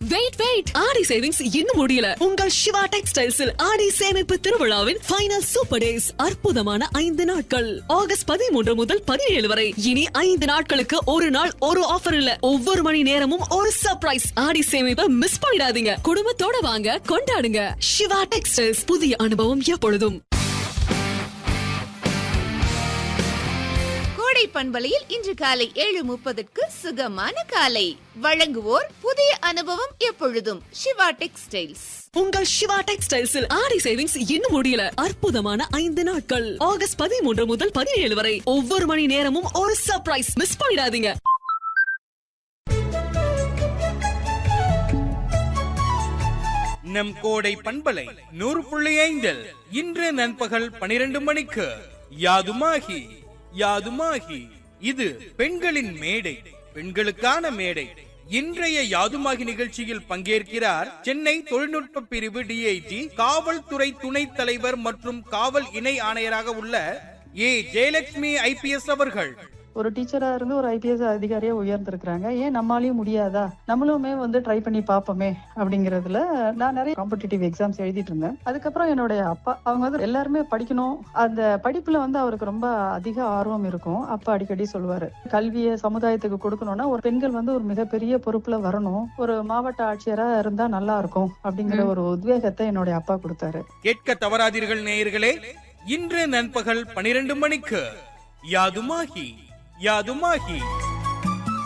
wait wait ஆடி savings இன்னும் முடியல உங்கள் சிவா டெக்ஸ்டைல்ஸில் ஆடி சேமிப்பு திருவிழாவின் ஃபைனல் சூப்பர் டேஸ் அற்புதமான ஐந்து நாட்கள் ஆகஸ்ட் பதிமூன்று முதல் பதினேழு வரை இனி ஐந்து நாட்களுக்கு ஒரு நாள் ஒரு ஆஃபர் இல்ல ஒவ்வொரு மணி நேரமும் ஒரு சர்ப்ரைஸ் ஆடி சேமிப்பை மிஸ் பண்ணிடாதீங்க குடும்பத்தோட வாங்க கொண்டாடுங்க சிவா டெக்ஸ்டைல்ஸ் புதிய அனுபவம் எப்பொழுதும் கோடை பண்பலையில் இன்று காலை ஏழு முப்பதுக்கு சுகமான காலை வழங்குவோர் புதிய அனுபவம் எப்பொழுதும் சிவா டெக்ஸ்டைல்ஸ் உங்கள் சிவா டெக்ஸ்டைல்ஸில் ஆடி சேவிங்ஸ் இன்னும் முடியல அற்புதமான ஐந்து நாட்கள் ஆகஸ்ட் பதிமூன்று முதல் பதினேழு வரை ஒவ்வொரு மணி நேரமும் ஒரு சர்ப்ரைஸ் மிஸ் பண்ணிடாதீங்க நம் கோடை பண்பலை நூறு புள்ளி ஐந்தில் இன்று நண்பகல் பனிரெண்டு மணிக்கு யாதுமாகி யாதுமாகி இது பெண்களின் மேடை பெண்களுக்கான மேடை இன்றைய யாதுமாகி நிகழ்ச்சியில் பங்கேற்கிறார் சென்னை தொழில்நுட்ப பிரிவு டிஐஜி காவல்துறை துணைத் தலைவர் மற்றும் காவல் இணை ஆணையராக உள்ள ஏ ஜெயலட்சுமி ஐபிஎஸ் அவர்கள் ஒரு டீச்சரா இருந்து ஒரு ஐபிஎஸ் அதிகாரியா உயர்ந்திருக்கிறாங்க ஏன் நம்மளாலையும் முடியாதா நம்மளுமே வந்து ட்ரை பண்ணி பார்ப்போமே அப்படிங்கறதுல நான் நிறைய காம்படிட்டிவ் எக்ஸாம்ஸ் எழுதிட்டு இருந்தேன் அதுக்கப்புறம் என்னுடைய அப்பா அவங்க வந்து எல்லாருமே படிக்கணும் அந்த படிப்புல வந்து அவருக்கு ரொம்ப அதிக ஆர்வம் இருக்கும் அப்பா அடிக்கடி சொல்லுவாரு கல்வியை சமுதாயத்துக்கு கொடுக்கணும்னா ஒரு பெண்கள் வந்து ஒரு மிகப்பெரிய பொறுப்புல வரணும் ஒரு மாவட்ட ஆட்சியரா இருந்தா நல்லா இருக்கும் அப்படிங்கிற ஒரு உத்வேகத்தை என்னுடைய அப்பா கொடுத்தாரு கேட்க தவறாதீர்கள் நேயர்களே இன்று நண்பகல் பனிரெண்டு மணிக்கு யாதுமாகி யாதுமாகி